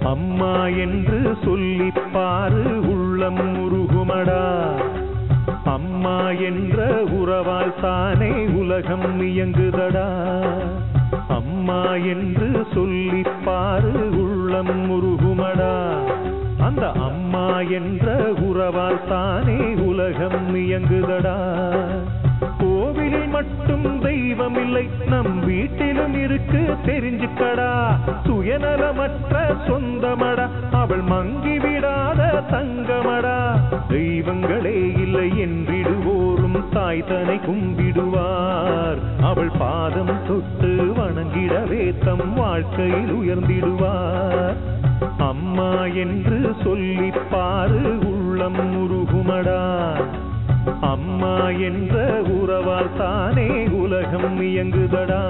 அம்மா என்று சொல்லிப் பாரு உள்ளம் உருகுமடா அம்மா என்ற உறவால் தானே உலகம் இயங்குதடா அம்மா என்று சொல்லிப் பாரு உள்ளம் உருகுமடா அந்த அம்மா என்ற உறவால் தானே உலகம் இயங்குதடா கோவிலில் மட்டும் தெய்வம் இல்லை நம் வீட்டிலும் இருக்கு தெரிஞ்சுக்கடா சுயநலமற்ற சொந்தமடா அவள் மங்கி விடாத தங்கமடா தெய்வங்களே இல்லை என்றிடுவோரும் தாய் தனை கும்பிடுவார் அவள் பாதம் தொட்டு வணங்கிடவே தம் வாழ்க்கையில் உயர்ந்திடுவார் அம்மா என்று சொல்லிப் பாரு உள்ளம் உருகுமடா அம்மா என்ற உறவால் தானே உலகம் இயங்குதடா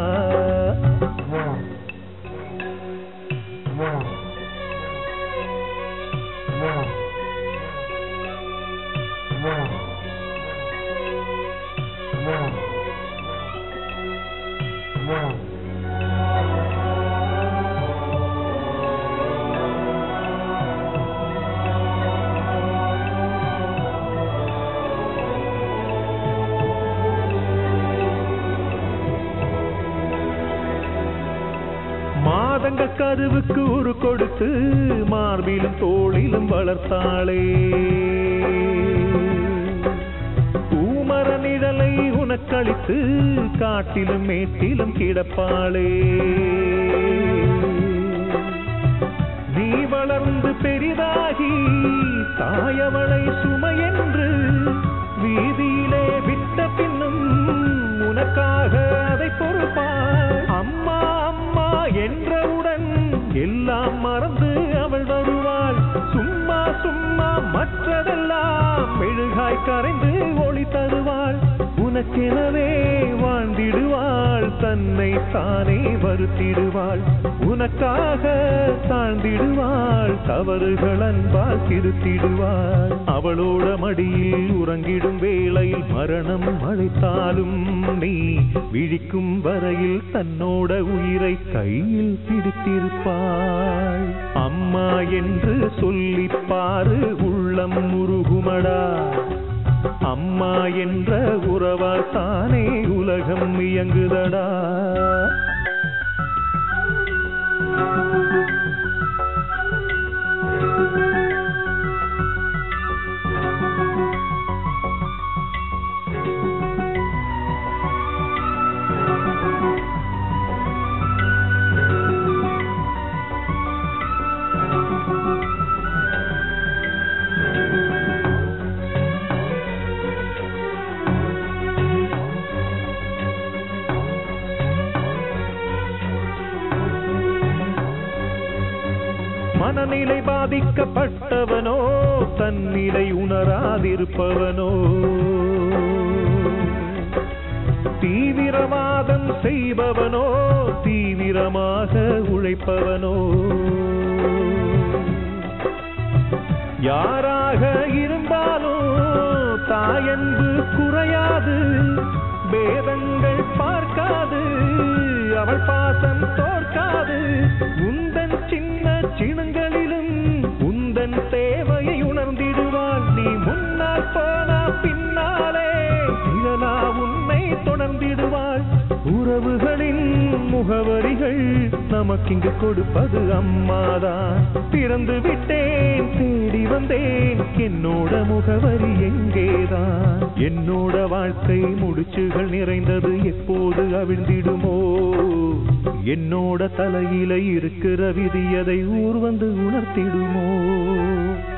மாதங்க கருவுக்கு ஒரு கொடுத்து மார்பிலும் தோளிலும் வளர்த்தாளே பூமர நிழலை உனக்களித்து காட்டிலும் மேட்டிலும் கிடப்பாளே நீ வளர்ந்து பெரிதாகி தாயவளை சுமையென்று வீதியிலே விட்ட பின்னும் உனக்காக அதை பொறுப்பாள் அம்மா அம்மா என்றவுடன் எல்லாம் மறந்து அவள் வருவாள் சும்மா சும்மா மற்றதெல்லாம் மெழுகாய் கரைந்து ஒளி தருவாள் உனக்கெனவே வாழ்ந்திடுவாள் தன்னை தானே வருத்திடுவாள் உனக்காக தாழ்ந்திடுவாள் தவறுகள் அன்பால் திருத்திடுவாள் அவளோட மடியில் உறங்கிடும் வேளையில் மரணம் அழைத்தாலும் நீ விழிக்கும் வரையில் தன்னோட உயிரை கையில் பிடித்திருப்பாள் அம்மா என்று சொல்லிப் பாரு உள்ளம் உருகுமடா அம்மா என்ற உறவால் தானே உலகம் இயங்குதடா மனநிலை பாதிக்கப்பட்டவனோ தன்னிலை உணராதிருப்பவனோ தீவிரவாதம் செய்பவனோ தீவிரமாக உழைப்பவனோ யாராக இருந்தாலும் தாயன்பு குறையாது பேதங்கள் பார்க்காது அவள் பாசம் தோற்காது உந்தன் சின்ன சினங்களிலும் உந்தன் தேவையை உணர்ந்திடுவாள் நீ முன்னால் போனா பின்னாலே நிழலா உன்னை தொடர்ந்திடுவாள் உறவுகளின் முகவரிகள் நமக்கிங்கு கொடுப்பது அம்மாதான் பிறந்து விட்டேன் தேடி வந்தேன் என்னோட முகவரி எங்கேதான் என்னோட வாழ்க்கை முடிச்சுகள் நிறைந்தது எப்போது அவிழ்ந்திடுமோ என்னோட தலையில இருக்கிற விதி அதை ஊர் வந்து உணர்த்திடுமோ